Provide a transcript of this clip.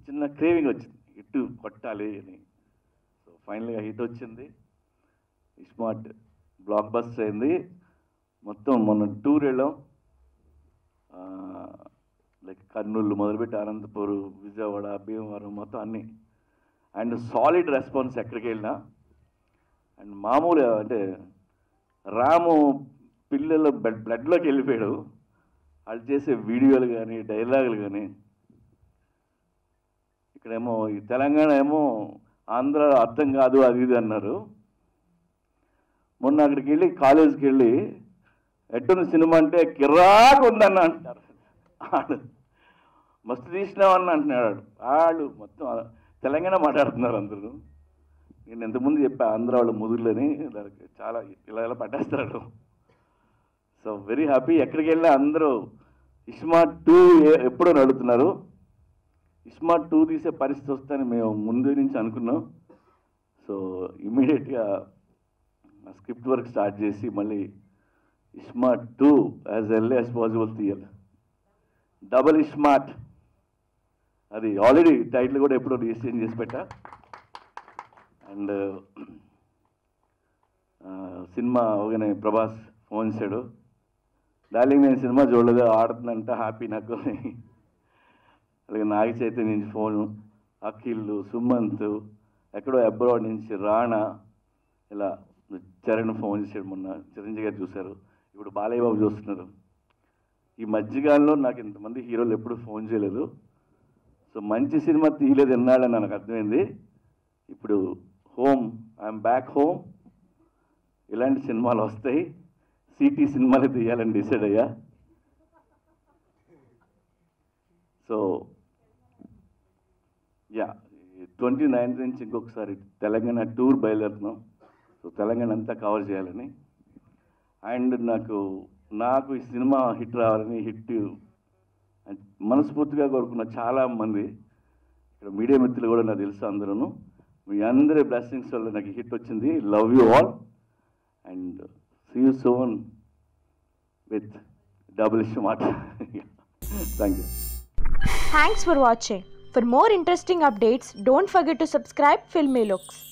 చిన్న క్రేవింగ్ వచ్చింది హిట్ కొట్టాలి అని సో ఫైనల్గా హిట్ వచ్చింది స్మార్ట్ బ్లాక్ బస్టర్ అయింది మొత్తం మొన్న టూర్ వెళ్ళాం లైక్ కర్నూలు మొదలుపెట్టి అనంతపూర్ విజయవాడ భీమవరం మొత్తం అన్నీ అండ్ సాలిడ్ రెస్పాన్స్ ఎక్కడికి వెళ్ళినా అండ్ మామూలు అంటే రాము పిల్లల బ్లడ్ బ్లడ్లోకి వెళ్ళిపోయాడు వాళ్ళు చేసే వీడియోలు కానీ డైలాగులు కానీ ఇక్కడేమో ఈ తెలంగాణ ఏమో ఆంధ్ర అర్థం కాదు అది ఇది అన్నారు మొన్న అక్కడికి వెళ్ళి కాలేజీకి వెళ్ళి ఎట్టున్న సినిమా అంటే కిరాకు ఉందన్న అంటారు ఆడు మస్తు తీసినామని అంటున్నాడు వాళ్ళు మొత్తం తెలంగాణ మాట్లాడుతున్నారు అందరూ నేను ఇంతకుముందు చెప్పా ఆంధ్ర వాళ్ళు ముదురులని దానికి చాలా ఇలా ఇలా పట్టేస్తాడు సో వెరీ హ్యాపీ ఎక్కడికి వెళ్ళినా అందరూ ఇస్మా టూ ఎప్పుడో నడుతున్నారు ఇస్మా టూ తీసే పరిస్థితి వస్తుందని మేము ముందు నుంచి అనుకున్నాం సో ఇమీడియట్గా స్క్రిప్ట్ వర్క్ స్టార్ట్ చేసి మళ్ళీ ఇస్మా two as early as possible తీయాలి డబల్ ఇస్మార్ట్ అది ఆల్రెడీ టైటిల్ కూడా ఎప్పుడో రిజిస్ట్రేషన్ చేసి పెట్టా అండ్ సినిమా అవగానే ప్రభాస్ ఫోన్ చేశాడు డార్లింగ్ నేను సినిమా చూడలేదు ఆడుతుందంట హ్యాపీ నాకు అని. అలాగే నాగ చైతన్య నుంచి ఫోను అఖిల్ సుమంత్ ఎక్కడో అబ్రాడ్ నుంచి రాణా ఇలా చరణ్ ఫోన్ చేశాడు మొన్న చిరంజీవి గారు చూశారు ఇప్పుడు బాలయ్య బాబు చూస్తున్నారు ఈ మధ్యకాలంలో నాకు ఇంతమంది హీరోలు ఎప్పుడు ఫోన్ చేయలేదు సో మంచి సినిమా తీయలేదు ఎన్నాడని నాకు అర్థమైంది ఇప్పుడు హోమ్ ఐఎమ్ బ్యాక్ హోమ్ ఇలాంటి సినిమాలు వస్తాయి సిటీ సినిమాలు తీయాలని డిసైడ్ అయ్యా సో యా ట్వంటీ నైన్త్ నుంచి ఇంకొకసారి తెలంగాణ టూర్ బయలుదేరుతున్నాం సో తెలంగాణ అంతా కవర్ చేయాలని అండ్ నాకు నాకు ఈ సినిమా హిట్ రావాలని హిట్ మనస్ఫూర్తిగా కోరుకున్న చాలా మంది ఇక్కడ మీడియా మిత్రులు కూడా నాకు తెలుసు అందరూ మీ అందరి బ్లెస్సింగ్స్ వల్ల నాకు హిట్ వచ్చింది love you all and see you soon with double issue మాట thank you Thanks for watching. For more interesting updates, don't forget to subscribe Filmy Looks.